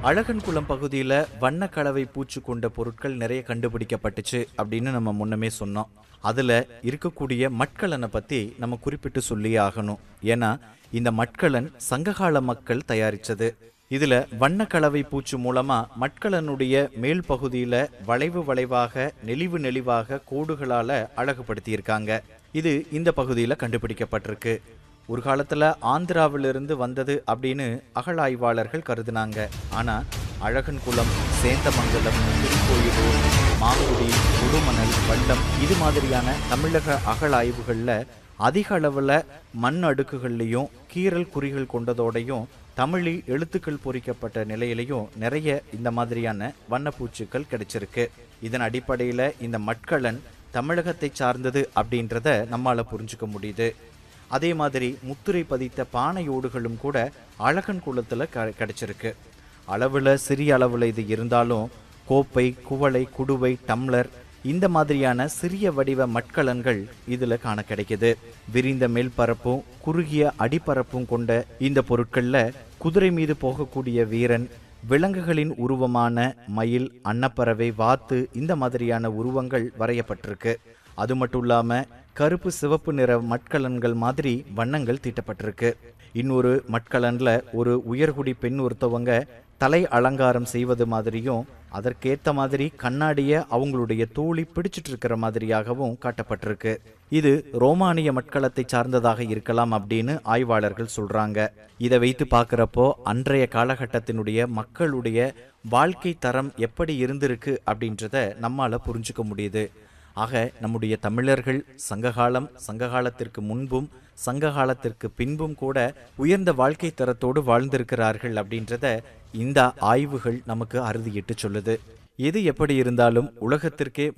அழகன்குளம் பகுதியில் வண்ண கலவை பூச்சு கொண்ட பொருட்கள் நிறைய கண்டுபிடிக்கப்பட்டுச்சு அப்படின்னு நம்ம முன்னமே சொன்னோம் அதில் இருக்கக்கூடிய மட்கலனை பற்றி நம்ம குறிப்பிட்டு சொல்லியே ஆகணும் ஏன்னா இந்த மட்கலன் சங்ககால மக்கள் தயாரிச்சது இதுல வண்ண கலவை பூச்சு மூலமா மட்கலனுடைய மேல் பகுதியில வளைவு வளைவாக நெளிவு நெளிவாக கோடுகளால அழகுபடுத்தியிருக்காங்க இது இந்த பகுதியில கண்டுபிடிக்கப்பட்டிருக்கு ஒரு காலத்துல ஆந்திராவிலிருந்து வந்தது அப்படின்னு அகழாய்வாளர்கள் கருதுனாங்க ஆனா அழகன்குளம் சேந்தமங்கலம் திருக்கோயிலூர் மாங்குடி குடுமணல் வண்டம் இது மாதிரியான தமிழக அகழாய்வுகள்ல அதிக அளவுல மண் அடுக்குகள்லையும் கீறல் குறிகள் கொண்டதோடையும் தமிழி எழுத்துக்கள் பொறிக்கப்பட்ட நிலையிலையும் நிறைய இந்த மாதிரியான வண்ணப்பூச்சுக்கள் கிடைச்சிருக்கு இதன் அடிப்படையில் இந்த மட்கலன் தமிழகத்தை சார்ந்தது அப்படின்றத நம்மால புரிஞ்சுக்க முடியுது அதே மாதிரி முத்துரை பதித்த பானையோடுகளும் கூட அழகன் குளத்தில் க கிடைச்சிருக்கு அளவில் சிறிய அளவில் இது இருந்தாலும் கோப்பை குவளை குடுவை டம்ளர் இந்த மாதிரியான சிறிய வடிவ மட்கலன்கள் இதுல காண கிடைக்குது விரிந்த மேல்பரப்பும் குறுகிய அடிப்பரப்பும் கொண்ட இந்த பொருட்கள்ல குதிரை மீது போகக்கூடிய வீரன் விலங்குகளின் உருவமான மயில் அன்னப்பறவை வாத்து இந்த மாதிரியான உருவங்கள் வரையப்பட்டிருக்கு அது மட்டும் இல்லாம கருப்பு சிவப்பு நிற மட்கலன்கள் மாதிரி வண்ணங்கள் தீட்டப்பட்டிருக்கு இன்னொரு மட்கலன்ல ஒரு உயர்குடி பெண் ஒருத்தவங்க தலை அலங்காரம் செய்வது மாதிரியும் அதற்கேத்த மாதிரி கண்ணாடிய அவங்களுடைய தோழி பிடிச்சிட்டு இருக்கிற மாதிரியாகவும் காட்டப்பட்டிருக்கு இது ரோமானிய மட்களத்தை சார்ந்ததாக இருக்கலாம் அப்படின்னு ஆய்வாளர்கள் சொல்றாங்க இதை வைத்து பார்க்குறப்போ அன்றைய காலகட்டத்தினுடைய மக்களுடைய வாழ்க்கை தரம் எப்படி இருந்திருக்கு அப்படின்றத நம்மால புரிஞ்சுக்க முடியுது ஆக நம்முடைய தமிழர்கள் சங்ககாலம் சங்ககாலத்திற்கு முன்பும் சங்ககாலத்திற்கு பின்பும் கூட உயர்ந்த வாழ்க்கை தரத்தோடு வாழ்ந்திருக்கிறார்கள் அப்படின்றத இந்த ஆய்வுகள் நமக்கு அறுதியிட்டு சொல்லுது எது எப்படி இருந்தாலும் உலகத்திற்கே